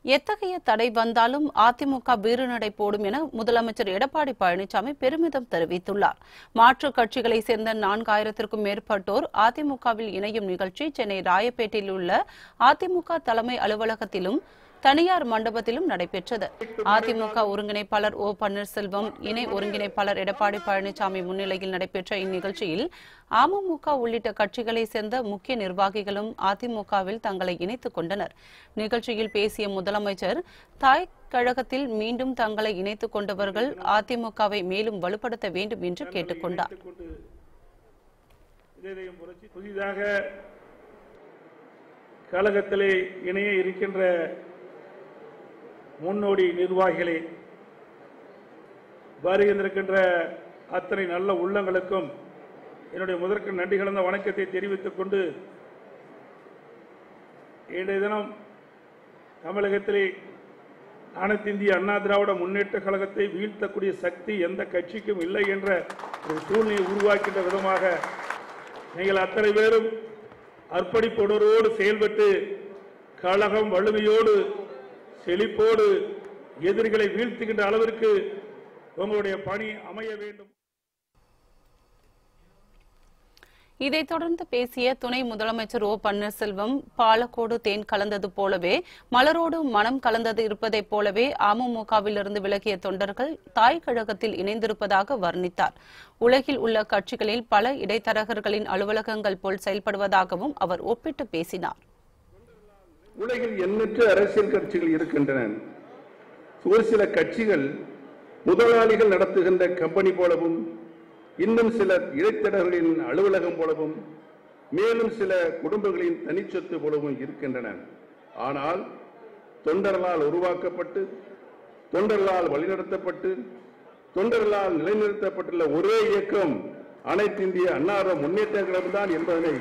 எத்தகைய தடை வந்தாலும் அதிமுக வீறுநடை போடும் என முதலமைச்சர் எடப்பாடி பழனிசாமி பெருமிதம் தெரிவித்துள்ளார் மாற்றுக் கட்சிகளைச் சேர்ந்த நான்காயிரத்திற்கும் மேற்பட்டோர் அதிமுகவில் இணையும் நிகழ்ச்சி சென்னை ராயப்பேட்டையில் உள்ள அதிமுக தலைமை அலுவலகத்திலும் தனியார் மண்டபத்திலும் நடைபெற்றது அதிமுக ஒருங்கிணைப்பாளர் ஓ பன்னீர்செல்வம் இணை ஒருங்கிணைப்பாளர் எடப்பாடி பழனிசாமி முன்னிலையில் நடைபெற்ற இந்நிகழ்ச்சியில் அமமுக உள்ளிட்ட கட்சிகளைச் சேர்ந்த முக்கிய நிர்வாகிகளும் அதிமுகவில் தங்களை இணைத்துக் கொண்டனர் நிகழ்ச்சியில் பேசிய முதலமைச்சர் தாய் கழகத்தில் மீண்டும் தங்களை இணைத்துக் கொண்டவர்கள் அதிமுகவை மேலும் வலுப்படுத்த வேண்டும் என்று கேட்டுக் கொண்டார் கொண்டு இதயம் புரட்சி புதிதாக கழகத்திலே இணைய இருக்கின்ற முன்னோடி நிர்வாகிகளே வருகின்றிருக்கின்ற அத்தனை நல்ல உள்ளங்களுக்கும் என்னுடைய முதற்கு நன்றி கலந்த வணக்கத்தை தெரிவித்துக் கொண்டு இன்றைய தினம் தமிழகத்திலே அனைத்து இந்திய அண்ணா திராவிட முன்னேற்ற கழகத்தை வீழ்த்தக்கூடிய சக்தி எந்த கட்சிக்கும் இல்லை என்ற ஒரு சூழ்நிலையை உருவாக்கின்ற விதமாக நீங்கள் அத்தனை பேரும் அர்ப்பணிப்புணர்வோடு செயல்பட்டு கழகம் வலிமையோடு செழிப்போடு எதிரிகளை வீழ்த்துகின்ற அளவிற்கு உங்களுடைய பணி அமைய வேண்டும் இதைத் தொடர்ந்து பேசிய துணை முதலமைச்சர் ஓ பன்னீர்செல்வம் பாலக்கோடு தேன் கலந்தது போலவே மலரோடு மனம் கலந்தது இருப்பதைப் போலவே அமமுகவிலிருந்து விலகிய தொண்டர்கள் தாய் கழகத்தில் இணைந்திருப்பதாக வர்ணித்தார் உலகில் உள்ள கட்சிகளில் பல இடைத்தரகர்களின் அலுவலகங்கள் போல் செயல்படுவதாகவும் அவர் ஒப்பிட்டு பேசினார் உலகில் எண்ணற்ற அரசியல் கட்சிகள் இருக்கின்றன ஒரு சில கட்சிகள் முதலாளிகள் நடத்துகின்ற கம்பெனி போலவும் இன்னும் சில இடைத்தரகர்களின் அலுவலகம் போலவும் மேலும் சில குடும்பங்களின் தனிச்சொத்து போலவும் இருக்கின்றன ஆனால் தொண்டர்களால் உருவாக்கப்பட்டு தொண்டர்களால் வழிநடத்தப்பட்டு தொண்டர்களால் நிலைநிறுத்தப்பட்டுள்ள ஒரே இயக்கம் அனைத்து இந்திய அன்னார முன்னேற்ற கழகம்தான் என்பதனை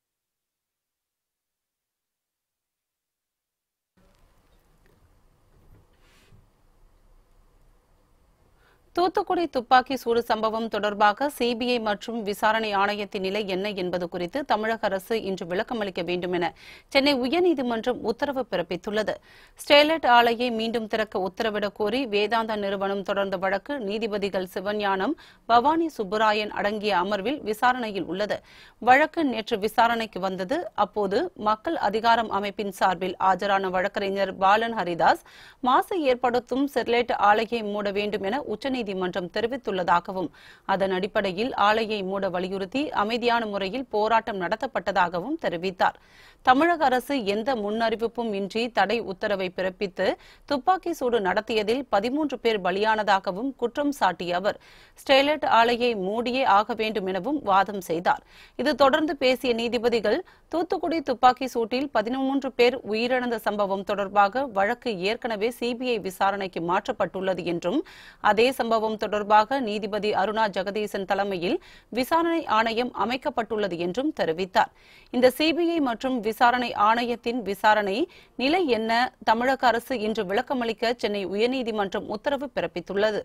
தூத்துக்குடி துப்பாக்கி சூடு சம்பவம் தொடர்பாக சிபிஐ மற்றும் விசாரணை ஆணையத்தின் நிலை என்ன என்பது குறித்து தமிழக அரசு இன்று விளக்கமளிக்க வேண்டும் என சென்னை உயர்நீதிமன்றம் உத்தரவு பிறப்பித்துள்ளது ஸ்டெர்லைட் ஆலையை மீண்டும் திறக்க உத்தரவிடக் கோரி வேதாந்தா நிறுவனம் தொடர்ந்த வழக்கு நீதிபதிகள் சிவஞானம் பவானி சுப்புராயன் அடங்கிய அமர்வில் விசாரணையில் உள்ளது வழக்கு நேற்று விசாரணைக்கு வந்தது அப்போது மக்கள் அதிகாரம் அமைப்பின் சார்பில் ஆஜரான வழக்கறிஞர் பாலன் ஹரிதாஸ் மாசு ஏற்படுத்தும் ஸ்டெர்லைட் ஆலையை மூட வேண்டும் என உச்சநீதிமன்றம் தெரிவித்துள்ளதாகவும் அதன் அடிப்படையில் ஆலையை மூட வலியுறுத்தி அமைதியான முறையில் போராட்டம் நடத்தப்பட்டதாகவும் தெரிவித்தார் தமிழக அரசு எந்த முன்னறிவிப்பும் இன்றி தடை உத்தரவை பிறப்பித்து துப்பாக்கி சூடு நடத்தியதில் பதிமூன்று பேர் பலியானதாகவும் குற்றம் சாட்டிய அவர் ஸ்டெர்லைட் ஆலையை மூடியே ஆக வேண்டும் எனவும் வாதம் செய்தார் இது தொடர்ந்து பேசிய நீதிபதிகள் தூத்துக்குடி துப்பாக்கி சூட்டில் பதிமூன்று பேர் உயிரிழந்த சம்பவம் தொடர்பாக வழக்கு ஏற்கனவே சிபிஐ விசாரணைக்கு மாற்றப்பட்டுள்ளது என்றும் அதே சம்பவம் தொடர்பாக நீதிபதி அருணா ஜெகதீசன் தலைமையில் விசாரணை ஆணையம் அமைக்கப்பட்டுள்ளது என்றும் தெரிவித்தார் இந்த சிபிஐ மற்றும் விசாரணை ஆணையத்தின் விசாரணை நிலை என்ன தமிழக அரசு இன்று விளக்கமளிக்க சென்னை உயர்நீதிமன்றம் உத்தரவு பிறப்பித்துள்ளது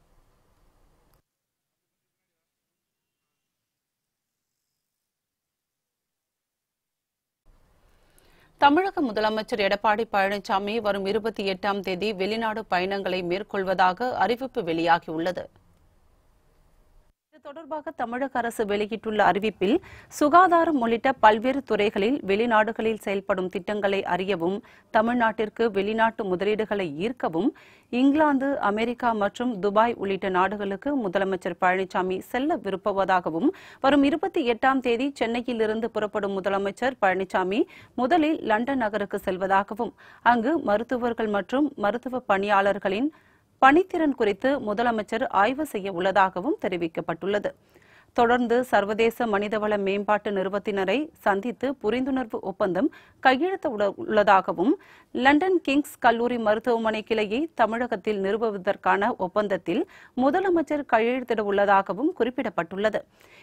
தமிழக முதலமைச்சர் எடப்பாடி பழனிசாமி வரும் இருபத்தி எட்டாம் தேதி வெளிநாடு பயணங்களை மேற்கொள்வதாக அறிவிப்பு வெளியாகியுள்ளது இது தொடர்பாக தமிழக அரசு வெளியிட்டுள்ள அறிவிப்பில் சுகாதாரம் உள்ளிட்ட பல்வேறு துறைகளில் வெளிநாடுகளில் செயல்படும் திட்டங்களை அறியவும் தமிழ்நாட்டிற்கு வெளிநாட்டு முதலீடுகளை ஈர்க்கவும் இங்கிலாந்து அமெரிக்கா மற்றும் துபாய் உள்ளிட்ட நாடுகளுக்கு முதலமைச்சர் பழனிசாமி செல்ல விரும்புவதாகவும் வரும் இருபத்தி எட்டாம் தேதி சென்னையிலிருந்து புறப்படும் முதலமைச்சர் பழனிசாமி முதலில் லண்டன் நகருக்கு செல்வதாகவும் அங்கு மருத்துவர்கள் மற்றும் மருத்துவ பணியாளர்களின் பணித்திறன் குறித்து முதலமைச்சர் ஆய்வு செய்ய உள்ளதாகவும் தெரிவிக்கப்பட்டுள்ளது தொடர்ந்து சர்வதேச மனிதவள மேம்பாட்டு நிறுவனத்தினரை சந்தித்து புரிந்துணர்வு ஒப்பந்தம் கையெழுத்த உள்ள- உள்ளதாகவும் லண்டன் கிங்ஸ் கல்லூரி மருத்துவமனை கிளையை தமிழகத்தில் நிறுவுவதற்கான ஒப்பந்தத்தில் முதலமைச்சர் கையெழுத்திட உள்ளதாகவும் குறிப்பிடப்பட்டுள்ளது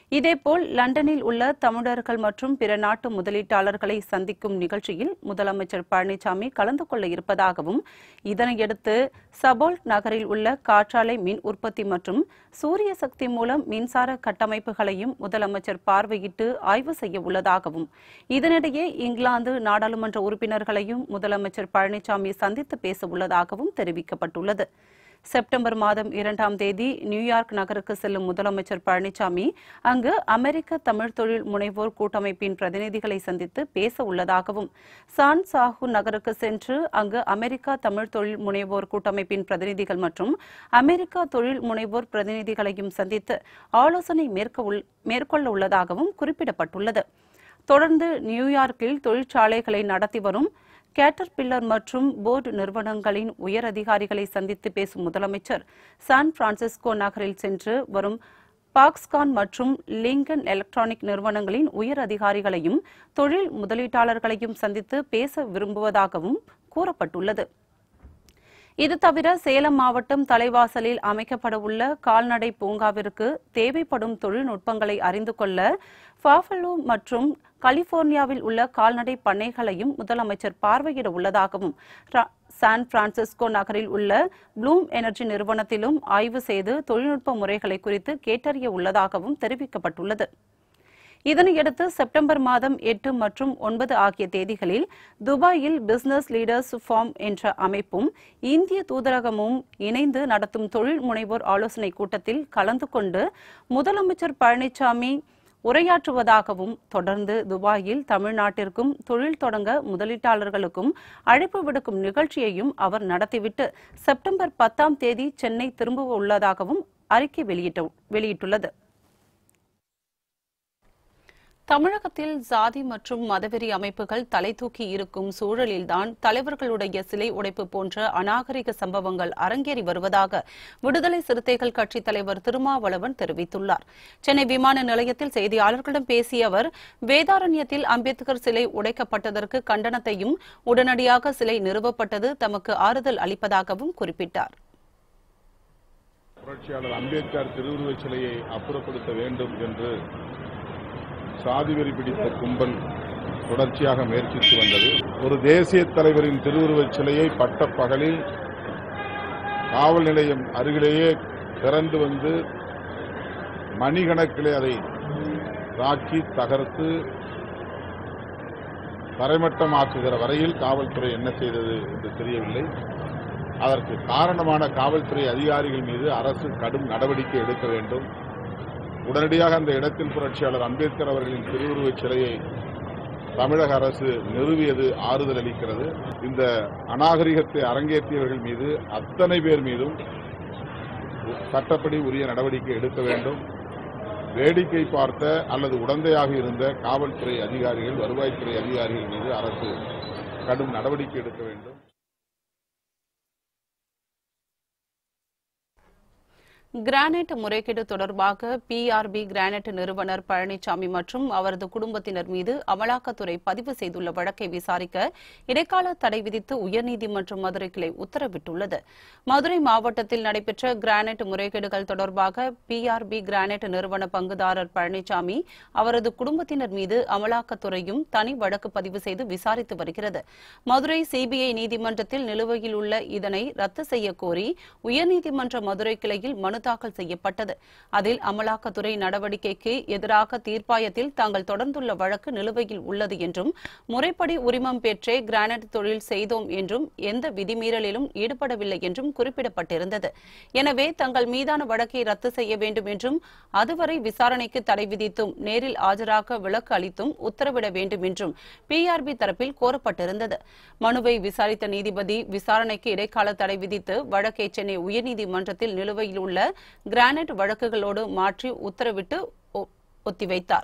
இதேபோல் லண்டனில் உள்ள தமிழர்கள் மற்றும் பிற நாட்டு முதலீட்டாளர்களை சந்திக்கும் நிகழ்ச்சியில் முதலமைச்சர் பழனிசாமி கலந்து கொள்ள இருப்பதாகவும் இதனையடுத்து சபோல்ட் நகரில் உள்ள காற்றாலை மின் உற்பத்தி மற்றும் சூரிய சக்தி மூலம் மின்சார கட்டமைப்புகளையும் முதலமைச்சர் பார்வையிட்டு ஆய்வு செய்ய உள்ளதாகவும் இதனிடையே இங்கிலாந்து நாடாளுமன்ற உறுப்பினர்களையும் முதலமைச்சர் பழனிசாமி சந்தித்து பேச உள்ளதாகவும் தெரிவிக்கப்பட்டுள்ளது செப்டம்பர் மாதம் இரண்டாம் தேதி நியூயார்க் நகருக்கு செல்லும் முதலமைச்சர் பழனிசாமி அங்கு அமெரிக்க தமிழ் தொழில் முனைவோர் கூட்டமைப்பின் பிரதிநிதிகளை சந்தித்து பேச உள்ளதாகவும் சான் சாஹூ நகருக்கு சென்று அங்கு அமெரிக்கா தமிழ் தொழில் முனைவோர் கூட்டமைப்பின் பிரதிநிதிகள் மற்றும் அமெரிக்கா தொழில் முனைவோர் பிரதிநிதிகளையும் சந்தித்து ஆலோசனை மேற்க உள்- மேற்கொள்ள உள்ளதாகவும் குறிப்பிடப்பட்டுள்ளது தொடர்ந்து நியூயார்க்கில் தொழிற்சாலைகளை நடத்தி வரும் கேட்டர்பில்லர் மற்றும் போர்டு நிறுவனங்களின் உயர் அதிகாரிகளை சந்தித்து பேசும் முதலமைச்சர் சான் பிரான்சிஸ்கோ நகரில் சென்று வரும் பாக்ஸ்கான் மற்றும் லிங்கன் எலக்ட்ரானிக் நிறுவனங்களின் உயர் அதிகாரிகளையும் தொழில் முதலீட்டாளர்களையும் சந்தித்து பேச விரும்புவதாகவும் கூறப்பட்டுள்ளது இது தவிர சேலம் மாவட்டம் தலைவாசலில் அமைக்கப்பட உள்ள கால்நடை பூங்காவிற்கு தேவைப்படும் தொழில்நுட்பங்களை அறிந்து கொள்ள ஃபாஃபலோ மற்றும் கலிபோர்னியாவில் உள்ள கால்நடை பண்ணைகளையும் முதலமைச்சர் பார்வையிட உள்ளதாகவும் ரா- சான் பிரான்சிஸ்கோ நகரில் உள்ள ப்ளூம் எனர்ஜி நிறுவனத்திலும் ஆய்வு செய்து தொழில்நுட்ப முறைகளை குறித்து கேட்டறிய உள்ளதாகவும் தெரிவிக்கப்பட்டுள்ளது இதனையடுத்து செப்டம்பர் மாதம் எட்டு மற்றும் ஒன்பது ஆகிய தேதிகளில் துபாயில் பிசினஸ் லீடர்ஸ் ஃபார்ம் என்ற அமைப்பும் இந்திய தூதரகமும் இணைந்து நடத்தும் தொழில் முனைவோர் ஆலோசனைக் கூட்டத்தில் கலந்து கொண்டு முதலமைச்சர் பழனிசாமி உரையாற்றுவதாகவும் தொடர்ந்து துபாயில் தமிழ்நாட்டிற்கும் தொழில் தொடங்க முதலீட்டாளர்களுக்கும் அழைப்பு விடுக்கும் நிகழ்ச்சியையும் அவர் நடத்திவிட்டு செப்டம்பர் பத்தாம் தேதி சென்னை திரும்ப உள்ளதாகவும் அறிக்கை வெளியிட்ட வெளியிட்டுள்ளது தமிழகத்தில் சாதி மற்றும் மதவெறி அமைப்புகள் தலை தூக்கி இருக்கும் சூழலில்தான் தலைவர்களுடைய சிலை உடைப்பு போன்ற அநாகரிக சம்பவங்கள் அரங்கேறி வருவதாக விடுதலை சிறுத்தைகள் கட்சித் தலைவர் திருமாவளவன் தெரிவித்துள்ளார் சென்னை விமான நிலையத்தில் செய்தியாளர்களிடம் பேசிய அவர் வேதாரண்யத்தில் அம்பேத்கர் சிலை உடைக்கப்பட்டதற்கு கண்டனத்தையும் உடனடியாக சிலை நிறுவப்பட்டது தமக்கு ஆறுதல் அளிப்பதாகவும் குறிப்பிட்டார் புரட்சியாளர் அம்பேத்கர் திருவுருவச் சிலையை அப்புறப்படுத்த வேண்டும் என்று சாதிவெறி பிடித்த கும்பல் தொடர்ச்சியாக முயற்சித்து வந்தது ஒரு தேசிய தலைவரின் திருவுருவச் சிலையை பட்ட பகலில் காவல் நிலையம் அருகிலேயே திறந்து வந்து மணிகணக்கிலே அதை தாக்கி தகர்த்து தரைமட்டமாக்குகிற வரையில் காவல்துறை என்ன செய்தது என்று தெரியவில்லை அதற்கு காரணமான காவல்துறை அதிகாரிகள் மீது அரசு கடும் நடவடிக்கை எடுக்க வேண்டும் உடனடியாக அந்த இடத்தில் புரட்சியாளர் அம்பேத்கர் அவர்களின் திருவுருவச் சிலையை தமிழக அரசு நிறுவியது ஆறுதல் அளிக்கிறது இந்த அநாகரிகத்தை அரங்கேற்றியவர்கள் மீது அத்தனை பேர் மீதும் சட்டப்படி உரிய நடவடிக்கை எடுக்க வேண்டும் வேடிக்கை பார்த்த அல்லது உடந்தையாக இருந்த காவல்துறை அதிகாரிகள் வருவாய்த்துறை அதிகாரிகள் மீது அரசு கடும் நடவடிக்கை எடுக்க வேண்டும் கிரானைட் முறைகேடு தொடர்பாக பிஆர்பி கிரானைட் நிறுவனர் பழனிசாமி மற்றும் அவரது குடும்பத்தினர் மீது அமலாக்கத்துறை பதிவு செய்துள்ள வழக்கை விசாரிக்க இடைக்கால தடை விதித்து உயர்நீதிமன்றம் மதுரை கிளை உத்தரவிட்டுள்ளது மதுரை மாவட்டத்தில் நடைபெற்ற கிரானைட் முறைகேடுகள் தொடர்பாக பிஆர்பி கிரானைட் நிறுவன பங்குதாரர் பழனிசாமி அவரது குடும்பத்தினர் மீது அமலாக்கத்துறையும் தனி வழக்கு பதிவு செய்து விசாரித்து வருகிறது மதுரை சிபிஐ நீதிமன்றத்தில் நிலுவையில் உள்ள இதனை ரத்து செய்ய கோரி உயர்நீதிமன்ற மதுரை கிளையில் மனு தாக்கல் செய்யப்பட்டது அதில் அமலாக்கத்துறை நடவடிக்கைக்கு எதிராக தீர்ப்பாயத்தில் தாங்கள் தொடர்ந்துள்ள வழக்கு நிலுவையில் உள்ளது என்றும் முறைப்படி உரிமம் பெற்றே கிரானைட் தொழில் செய்தோம் என்றும் எந்த விதிமீறலிலும் ஈடுபடவில்லை என்றும் குறிப்பிடப்பட்டிருந்தது எனவே தங்கள் மீதான வழக்கை ரத்து செய்ய வேண்டும் என்றும் அதுவரை விசாரணைக்கு தடை விதித்தும் நேரில் ஆஜராக விலக்கு அளித்தும் உத்தரவிட வேண்டும் என்றும் பிஆர்பி தரப்பில் கோரப்பட்டிருந்தது மனுவை விசாரித்த நீதிபதி விசாரணைக்கு இடைக்கால தடை விதித்து வழக்கை சென்னை உயர்நீதிமன்றத்தில் நிலுவையில் உள்ள கிரானைட் வழக்குகளோடு மாற்றி உத்தரவிட்டு ஒ- ஒத்திவைத்தார்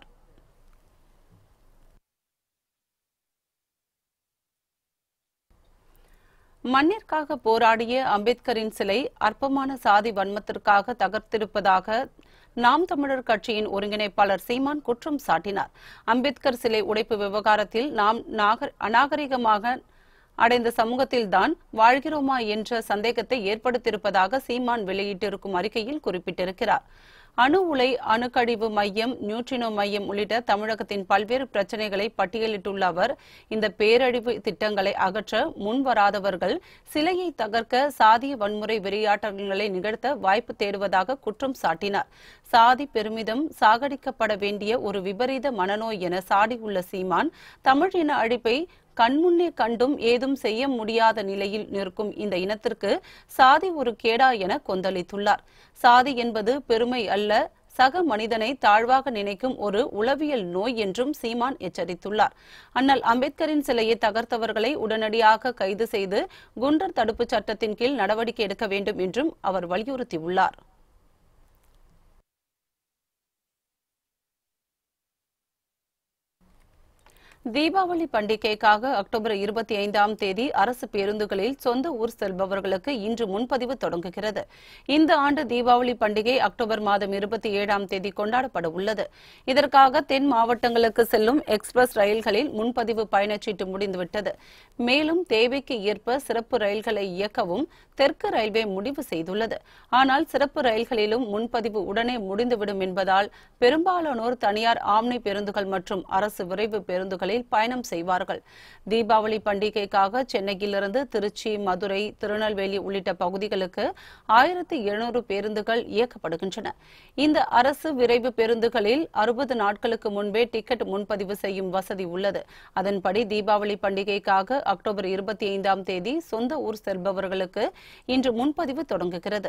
மண்ணிற்காக போராடிய அம்பேத்கரின் சிலை அற்பமான சாதி வன்மத்திற்காக தகர்த்திருப்பதாக நாம் தமிழர் கட்சியின் ஒருங்கிணைப்பாளர் சீமான் குற்றம் சாட்டினார் அம்பேத்கர் சிலை உடைப்பு விவகாரத்தில் நாம் நாகர் அநாகரிகமாக அடைந்த சமூகத்தில்தான் வாழ்கிறோமா என்ற சந்தேகத்தை ஏற்படுத்தியிருப்பதாக சீமான் வெளியிட்டிருக்கும் அறிக்கையில் குறிப்பிட்டிருக்கிறார் அணு உலை அணுக்கழிவு மையம் நியூட்ரினோ மையம் உள்ளிட்ட தமிழகத்தின் பல்வேறு பிரச்சனைகளை பட்டியலிட்டுள்ள அவர் இந்த பேரழிவு திட்டங்களை அகற்ற முன்வராதவர்கள் சிலையை தகர்க்க சாதிய வன்முறை வெறியாட்டங்களை நிகழ்த்த வாய்ப்பு தேடுவதாக குற்றம் சாட்டினார் சாதி பெருமிதம் சாகடிக்கப்பட வேண்டிய ஒரு விபரீத மனநோய் என சாடியுள்ள சீமான் தமிழ் இன அழிப்பை கண்முன்னே கண்டும் ஏதும் செய்ய முடியாத நிலையில் நிற்கும் இந்த இனத்திற்கு சாதி ஒரு கேடா என கொந்தளித்துள்ளார் சாதி என்பது பெருமை அல்ல சக மனிதனை தாழ்வாக நினைக்கும் ஒரு உளவியல் நோய் என்றும் சீமான் எச்சரித்துள்ளார் அண்ணல் அம்பேத்கரின் சிலையை தகர்த்தவர்களை உடனடியாக கைது செய்து குண்டர் தடுப்புச் சட்டத்தின் கீழ் நடவடிக்கை எடுக்க வேண்டும் என்றும் அவர் வலியுறுத்தியுள்ளார் தீபாவளி பண்டிகைக்காக அக்டோபர் இருபத்தி ஐந்தாம் தேதி அரசு பேருந்துகளில் சொந்த ஊர் செல்பவர்களுக்கு இன்று முன்பதிவு தொடங்குகிறது இந்த ஆண்டு தீபாவளி பண்டிகை அக்டோபர் மாதம் இருபத்தி ஏழாம் தேதி கொண்டாடப்பட உள்ளது இதற்காக தென் மாவட்டங்களுக்கு செல்லும் எக்ஸ்பிரஸ் ரயில்களில் முன்பதிவு பயணச்சீட்டு முடிந்துவிட்டது மேலும் தேவைக்கு ஏற்ப சிறப்பு ரயில்களை இயக்கவும் தெற்கு ரயில்வே முடிவு செய்துள்ளது ஆனால் சிறப்பு ரயில்களிலும் முன்பதிவு உடனே முடிந்துவிடும் என்பதால் பெரும்பாலானோர் தனியார் ஆம்னி பேருந்துகள் மற்றும் அரசு விரைவு பேருந்துகளில் பயணம் செய்வார்கள் தீபாவளி பண்டிகைக்காக சென்னையிலிருந்து திருச்சி மதுரை திருநெல்வேலி உள்ளிட்ட பகுதிகளுக்கு ஆயிரத்தி எழுநூறு பேருந்துகள் இயக்கப்படுகின்றன இந்த அரசு விரைவு பேருந்துகளில் அறுபது நாட்களுக்கு முன்பே டிக்கெட் முன்பதிவு செய்யும் வசதி உள்ளது அதன்படி தீபாவளி பண்டிகைக்காக அக்டோபர் இருபத்தி ஐந்தாம் தேதி சொந்த ஊர் செல்பவர்களுக்கு இன்று முன்பதிவு தொடங்குகிறது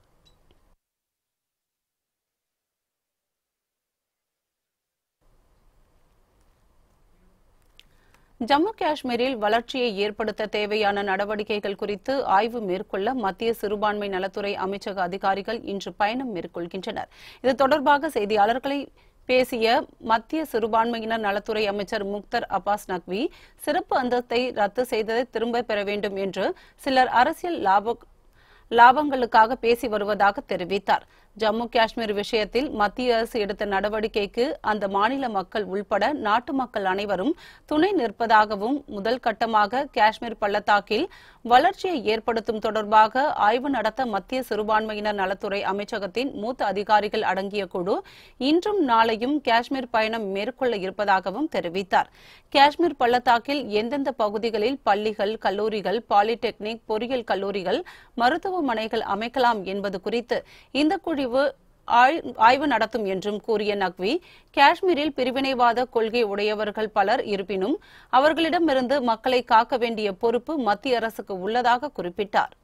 ஜம்மு காஷ்மீரில் வளர்ச்சியை ஏற்படுத்த தேவையான நடவடிக்கைகள் குறித்து ஆய்வு மேற்கொள்ள மத்திய சிறுபான்மை நலத்துறை அமைச்சக அதிகாரிகள் இன்று பயணம் மேற்கொள்கின்றனர் இது தொடர்பாக செய்தியாளர்களை பேசிய மத்திய சிறுபான்மையினர் நலத்துறை அமைச்சர் முக்தர் அப்பாஸ் நக்வி சிறப்பு அந்தஸ்தை ரத்து செய்ததை திரும்ப பெற வேண்டும் என்று சிலர் அரசியல் லாப லாபங்களுக்காக பேசி வருவதாக தெரிவித்தார் ஜம்மு காஷ்மீர் விஷயத்தில் மத்திய அரசு எடுத்த நடவடிக்கைக்கு அந்த மாநில மக்கள் உள்பட நாட்டு மக்கள் அனைவரும் துணை நிற்பதாகவும் முதல் கட்டமாக காஷ்மீர் பள்ளத்தாக்கில் வளர்ச்சியை ஏற்படுத்தும் தொடர்பாக ஆய்வு நடத்த மத்திய சிறுபான்மையினர் நலத்துறை அமைச்சகத்தின் மூத்த அதிகாரிகள் அடங்கிய குழு இன்றும் நாளையும் காஷ்மீர் பயணம் மேற்கொள்ள இருப்பதாகவும் தெரிவித்தார் காஷ்மீர் பள்ளத்தாக்கில் எந்தெந்த பகுதிகளில் பள்ளிகள் கல்லூரிகள் பாலிடெக்னிக் பொறியியல் கல்லூரிகள் மருத்துவமனைகள் அமைக்கலாம் என்பது குறித்து இந்த குழு ஆய்வு நடத்தும் என்றும் கூறிய நக்வி காஷ்மீரில் பிரிவினைவாத கொள்கை உடையவர்கள் பலர் இருப்பினும் அவர்களிடமிருந்து மக்களை காக்க வேண்டிய பொறுப்பு மத்திய அரசுக்கு உள்ளதாக குறிப்பிட்டார்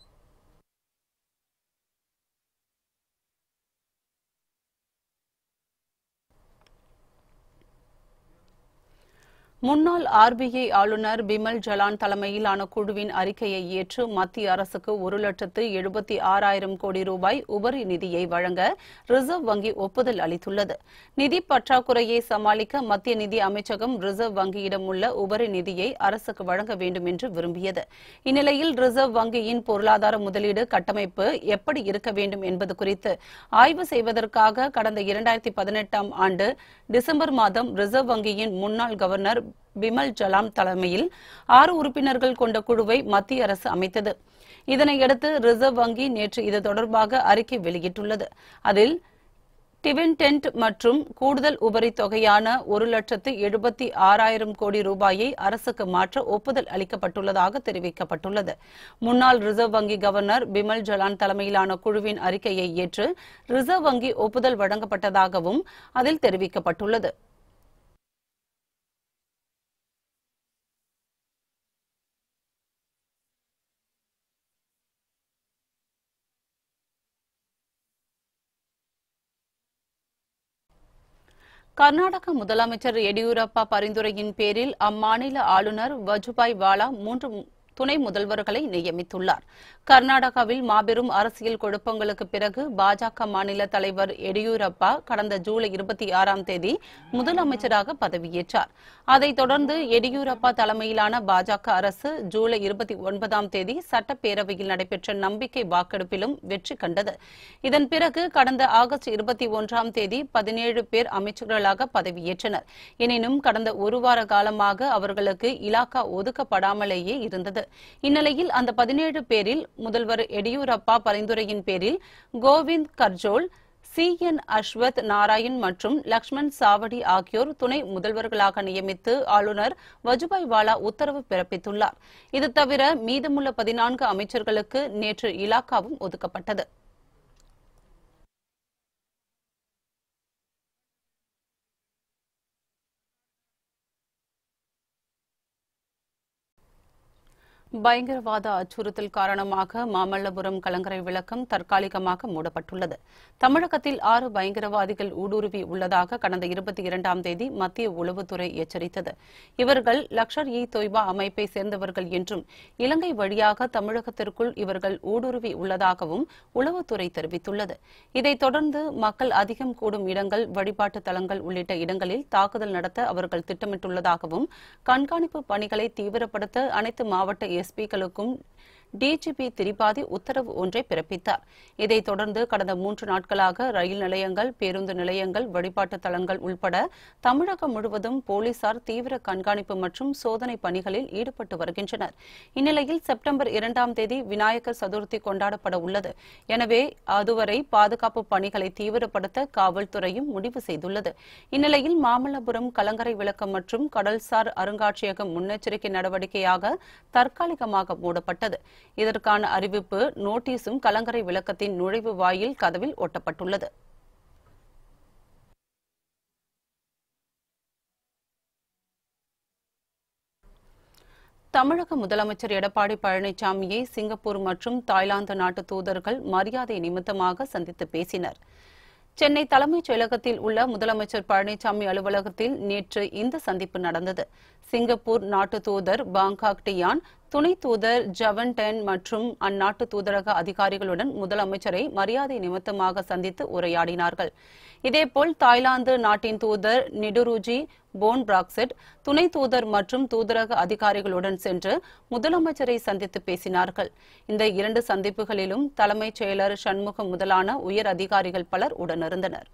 முன்னாள் ஆர்பிஐ ஆளுநர் பிமல் ஜலான் தலைமையிலான குழுவின் அறிக்கையை ஏற்று மத்திய அரசுக்கு ஒரு லட்சத்து எழுபத்தி ஆறாயிரம் கோடி ரூபாய் உபரி நிதியை வழங்க ரிசர்வ் வங்கி ஒப்புதல் அளித்துள்ளது நிதி பற்றாக்குறையை சமாளிக்க மத்திய நிதி அமைச்சகம் ரிசர்வ் வங்கியிடம் உள்ள உபரி நிதியை அரசுக்கு வழங்க வேண்டும் என்று விரும்பியது இந்நிலையில் ரிசர்வ் வங்கியின் பொருளாதார முதலீடு கட்டமைப்பு எப்படி இருக்க வேண்டும் என்பது குறித்து ஆய்வு செய்வதற்காக கடந்த இரண்டாயிரத்தி பதினெட்டாம் ஆண்டு டிசம்பர் மாதம் ரிசர்வ் வங்கியின் முன்னாள் கவர்னர் பிமல் ஜலாம் தலைமையில் ஆறு உறுப்பினர்கள் கொண்ட குழுவை மத்திய அரசு அமைத்தது இதனையடுத்து ரிசர்வ் வங்கி நேற்று இது தொடர்பாக அறிக்கை வெளியிட்டுள்ளது அதில் டிவிடெண்ட் மற்றும் கூடுதல் உபரி தொகையான ஒரு லட்சத்து எழுபத்தி ஆறாயிரம் கோடி ரூபாயை அரசுக்கு மாற்ற ஒப்புதல் அளிக்கப்பட்டுள்ளதாக தெரிவிக்கப்பட்டுள்ளது முன்னாள் ரிசர்வ் வங்கி கவர்னர் பிமல் ஜலான் தலைமையிலான குழுவின் அறிக்கையை ஏற்று ரிசர்வ் வங்கி ஒப்புதல் வழங்கப்பட்டதாகவும் அதில் தெரிவிக்கப்பட்டுள்ளது கர்நாடக முதலமைச்சர் எடியூரப்பா பரிந்துரையின் பேரில் அம்மாநில ஆளுநர் வஜுபாய் வாலா மூன்று துணை முதல்வர்களை நியமித்துள்ளார் கர்நாடகாவில் மாபெரும் அரசியல் குழப்பங்களுக்கு பிறகு பாஜக மாநில தலைவர் எடியூரப்பா கடந்த ஜூலை இருபத்தி ஆறாம் தேதி முதலமைச்சராக பதவியேற்றார் அதைத் தொடர்ந்து எடியூரப்பா தலைமையிலான பாஜக அரசு ஜூலை இருபத்தி ஒன்பதாம் தேதி சட்டப்பேரவையில் நடைபெற்ற நம்பிக்கை வாக்கெடுப்பிலும் வெற்றி கண்டது இதன் பிறகு கடந்த ஆகஸ்ட் இருபத்தி ஒன்றாம் தேதி பதினேழு பேர் அமைச்சர்களாக பதவியேற்றனர் எனினும் கடந்த ஒரு வார காலமாக அவர்களுக்கு இலாக்கா ஒதுக்கப்படாமலேயே இருந்தது இந்நிலையில் அந்த பதினேழு பேரில் முதல்வர் எடியூரப்பா பரிந்துரையின் பேரில் கோவிந்த் கர்ஜோல் சி என் அஸ்வத் நாராயண் மற்றும் லக்ஷ்மண் சாவடி ஆகியோர் துணை முதல்வர்களாக நியமித்து ஆளுநர் வஜுபாய் வாலா உத்தரவு பிறப்பித்துள்ளார் இது தவிர மீதமுள்ள பதினான்கு அமைச்சர்களுக்கு நேற்று இலாக்காவும் ஒதுக்கப்பட்டது பயங்கரவாத அச்சுறுத்தல் காரணமாக மாமல்லபுரம் கலங்கரை விளக்கம் தற்காலிகமாக மூடப்பட்டுள்ளது தமிழகத்தில் ஆறு பயங்கரவாதிகள் ஊடுருவி உள்ளதாக கடந்த இருபத்தி இரண்டாம் தேதி மத்திய உளவுத்துறை எச்சரித்தது இவர்கள் லக்ஷர் இ தொய்பா அமைப்பை சேர்ந்தவர்கள் என்றும் இலங்கை வழியாக தமிழகத்திற்குள் இவர்கள் ஊடுருவி உள்ளதாகவும் உளவுத்துறை தெரிவித்துள்ளது இதைத் தொடர்ந்து மக்கள் அதிகம் கூடும் இடங்கள் வழிபாட்டு தலங்கள் உள்ளிட்ட இடங்களில் தாக்குதல் நடத்த அவர்கள் திட்டமிட்டுள்ளதாகவும் கண்காணிப்பு பணிகளை தீவிரப்படுத்த அனைத்து மாவட்ட எஸ்பிக்களுக்கும் டிஜிபி திரிபாதி உத்தரவு ஒன்றை பிறப்பித்தார் இதைத் தொடர்ந்து கடந்த மூன்று நாட்களாக ரயில் நிலையங்கள் பேருந்து நிலையங்கள் வழிபாட்டு தலங்கள் உள்பட தமிழகம் முழுவதும் போலீசார் தீவிர கண்காணிப்பு மற்றும் சோதனை பணிகளில் ஈடுபட்டு வருகின்றனர் இந்நிலையில் செப்டம்பர் இரண்டாம் தேதி விநாயகர் சதுர்த்தி கொண்டாடப்பட உள்ளது எனவே அதுவரை பாதுகாப்பு பணிகளை தீவிரப்படுத்த காவல்துறையும் முடிவு செய்துள்ளது இந்நிலையில் மாமல்லபுரம் கலங்கரை விளக்கம் மற்றும் கடல்சார் அருங்காட்சியகம் முன்னெச்சரிக்கை நடவடிக்கையாக தற்காலிகமாக மூடப்பட்டது இதற்கான அறிவிப்பு நோட்டீஸும் கலங்கரை விளக்கத்தின் நுழைவு வாயில் கதவில் ஒட்டப்பட்டுள்ளது தமிழக முதலமைச்சர் எடப்பாடி பழனிசாமியை சிங்கப்பூர் மற்றும் தாய்லாந்து நாட்டு தூதர்கள் மரியாதை நிமித்தமாக சந்தித்து பேசினர் சென்னை தலைமைச் செயலகத்தில் உள்ள முதலமைச்சர் பழனிசாமி அலுவலகத்தில் நேற்று இந்த சந்திப்பு நடந்தது சிங்கப்பூர் நாட்டு தூதர் பாங்காக் டியான் துணை தூதர் ஜவன் டென் மற்றும் அந்நாட்டு தூதரக அதிகாரிகளுடன் முதலமைச்சரை மரியாதை நிமித்தமாக சந்தித்து உரையாடினார்கள் இதேபோல் தாய்லாந்து நாட்டின் தூதர் நிடுருஜி போன் பிராக்செட் துணை தூதர் மற்றும் தூதரக அதிகாரிகளுடன் சென்று முதலமைச்சரை சந்தித்து பேசினார்கள் இந்த இரண்டு சந்திப்புகளிலும் தலைமைச் செயலர் சண்முகம் முதலான உயர் அதிகாரிகள் பலர் உடனிருந்தனர்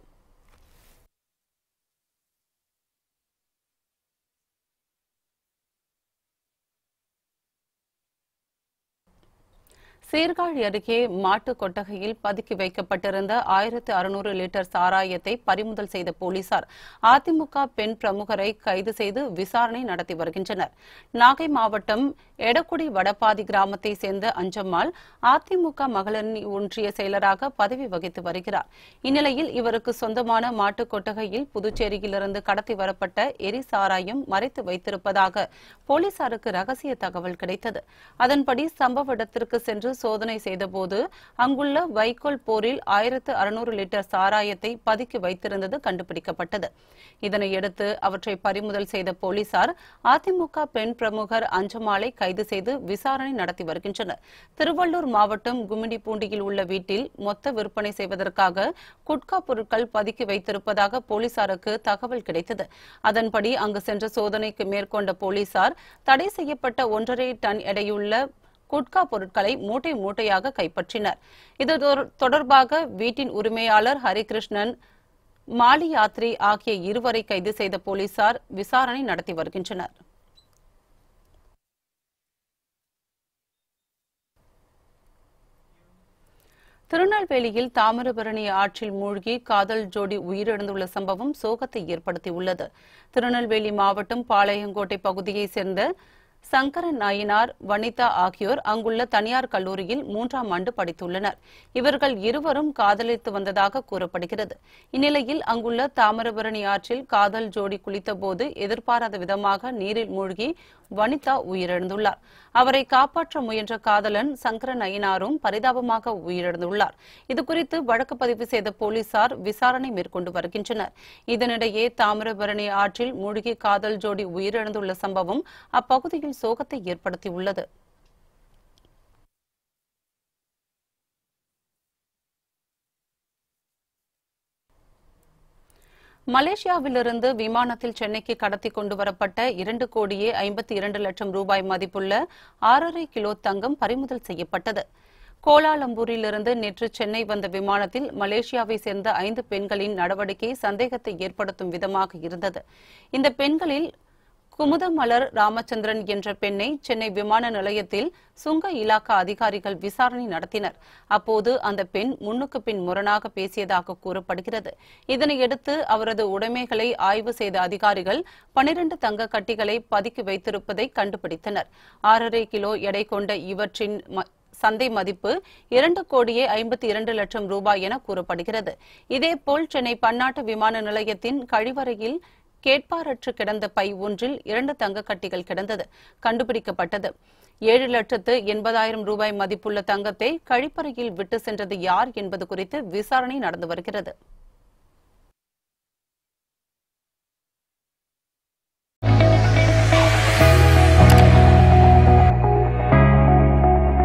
சீர்காழி அருகே மாட்டு கொட்டகையில் பதுக்கி வைக்கப்பட்டிருந்த ஆயிரத்து அறுநூறு லிட்டர் சாராயத்தை பறிமுதல் செய்த போலீசார் அதிமுக பெண் பிரமுகரை கைது செய்து விசாரணை நடத்தி வருகின்றனர் நாகை மாவட்டம் எடக்குடி வடபாதி கிராமத்தை சேர்ந்த அஞ்சம்மாள் அதிமுக மகளிரணி ஒன்றிய செயலராக பதவி வகித்து வருகிறார் இந்நிலையில் இவருக்கு சொந்தமான மாட்டு கொட்டகையில் புதுச்சேரியிலிருந்து கடத்தி வரப்பட்ட எரி சாராயம் மறைத்து வைத்திருப்பதாக போலீசாருக்கு ரகசிய தகவல் கிடைத்தது அதன்படி சம்பவ இடத்திற்கு சென்று சோதனை செய்தபோது அங்குள்ள வைக்கோல் போரில் ஆயிரத்து அறுநூறு லிட்டர் சாராயத்தை பதுக்கி வைத்திருந்தது கண்டுபிடிக்கப்பட்டது இதனையடுத்து அவற்றை பறிமுதல் செய்த போலீசார் அதிமுக பெண் பிரமுகர் அஞ்சமாலை கைது செய்து விசாரணை நடத்தி வருகின்றனர் திருவள்ளூர் மாவட்டம் கும்மிடிப்பூண்டியில் உள்ள வீட்டில் மொத்த விற்பனை செய்வதற்காக குட்கா பொருட்கள் பதுக்கி வைத்திருப்பதாக போலீசாருக்கு தகவல் கிடைத்தது அதன்படி அங்கு சென்ற சோதனைக்கு மேற்கொண்ட போலீசார் தடை செய்யப்பட்ட ஒன்றரை டன் எடையுள்ள குட்கா பொருட்களை மூட்டை மூட்டையாக கைப்பற்றினர் இது தொர்- தொடர்பாக வீட்டின் உரிமையாளர் ஹரிகிருஷ்ணன் மாலி யாத்ரி ஆகிய இருவரை கைது செய்த போலீசார் விசாரணை நடத்தி வருகின்றனர் திருநெல்வேலியில் தாமிரபரணி ஆற்றில் மூழ்கி காதல் ஜோடி உயிரிழந்துள்ள சம்பவம் சோகத்தை ஏற்படுத்தியுள்ளது திருநெல்வேலி மாவட்டம் பாளையங்கோட்டை பகுதியைச் சேர்ந்த சங்கரன் நாயினார் வனிதா ஆகியோர் அங்குள்ள தனியார் கல்லூரியில் மூன்றாம் ஆண்டு படித்துள்ளனர் இவர்கள் இருவரும் காதலித்து வந்ததாக கூறப்படுகிறது இந்நிலையில் அங்குள்ள தாமிரபரணி ஆற்றில் காதல் ஜோடி குளித்தபோது எதிர்பாராத விதமாக நீரில் மூழ்கி வனிதா உயிரிழந்துள்ளார் அவரை காப்பாற்ற முயன்ற காதலன் சங்கரன் நயினாரும் பரிதாபமாக உயிரிழந்துள்ளார் இதுகுறித்து வழக்கு பதிவு செய்த போலீசார் விசாரணை மேற்கொண்டு வருகின்றனர் இதனிடையே தாமிரபரணி ஆற்றில் மூழ்கி காதல் ஜோடி உயிரிழந்துள்ள சம்பவம் அப்பகுதியில் சோகத்தை ஏற்படுத்தியுள்ளது மலேசியாவிலிருந்து விமானத்தில் சென்னைக்கு கடத்தி கொண்டு வரப்பட்ட இரண்டு கோடியே ஐம்பத்தி இரண்டு லட்சம் ரூபாய் மதிப்புள்ள ஆறரை கிலோ தங்கம் பறிமுதல் செய்யப்பட்டது கோலாலம்பூரிலிருந்து நேற்று சென்னை வந்த விமானத்தில் மலேசியாவை சேர்ந்த ஐந்து பெண்களின் நடவடிக்கை சந்தேகத்தை ஏற்படுத்தும் விதமாக இருந்தது இந்த பெண்களில் குமுதமலர் ராமச்சந்திரன் என்ற பெண்ணை சென்னை விமான நிலையத்தில் சுங்க இலாக்கா அதிகாரிகள் விசாரணை நடத்தினர் அப்போது அந்த பெண் முன்னுக்கு பின் முரணாக பேசியதாக கூறப்படுகிறது இதனையடுத்து அவரது உடைமைகளை ஆய்வு செய்த அதிகாரிகள் பனிரண்டு தங்க கட்டிகளை பதுக்கி வைத்திருப்பதை கண்டுபிடித்தனர் ஆறரை கிலோ எடை கொண்ட இவற்றின் ம- சந்தை மதிப்பு இரண்டு கோடியே ஐம்பத்தி இரண்டு லட்சம் ரூபாய் என கூறப்படுகிறது இதேபோல் சென்னை பன்னாட்டு விமான நிலையத்தின் கழிவறையில் கேட்பாரற்று கிடந்த பை ஒன்றில் இரண்டு தங்கக் கட்டிகள் கிடந்தது கண்டுபிடிக்கப்பட்டது ஏழு லட்சத்து எண்பதாயிரம் ரூபாய் மதிப்புள்ள தங்கத்தை கழிப்பறையில் விட்டு சென்றது யார் என்பது குறித்து விசாரணை நடந்து வருகிறது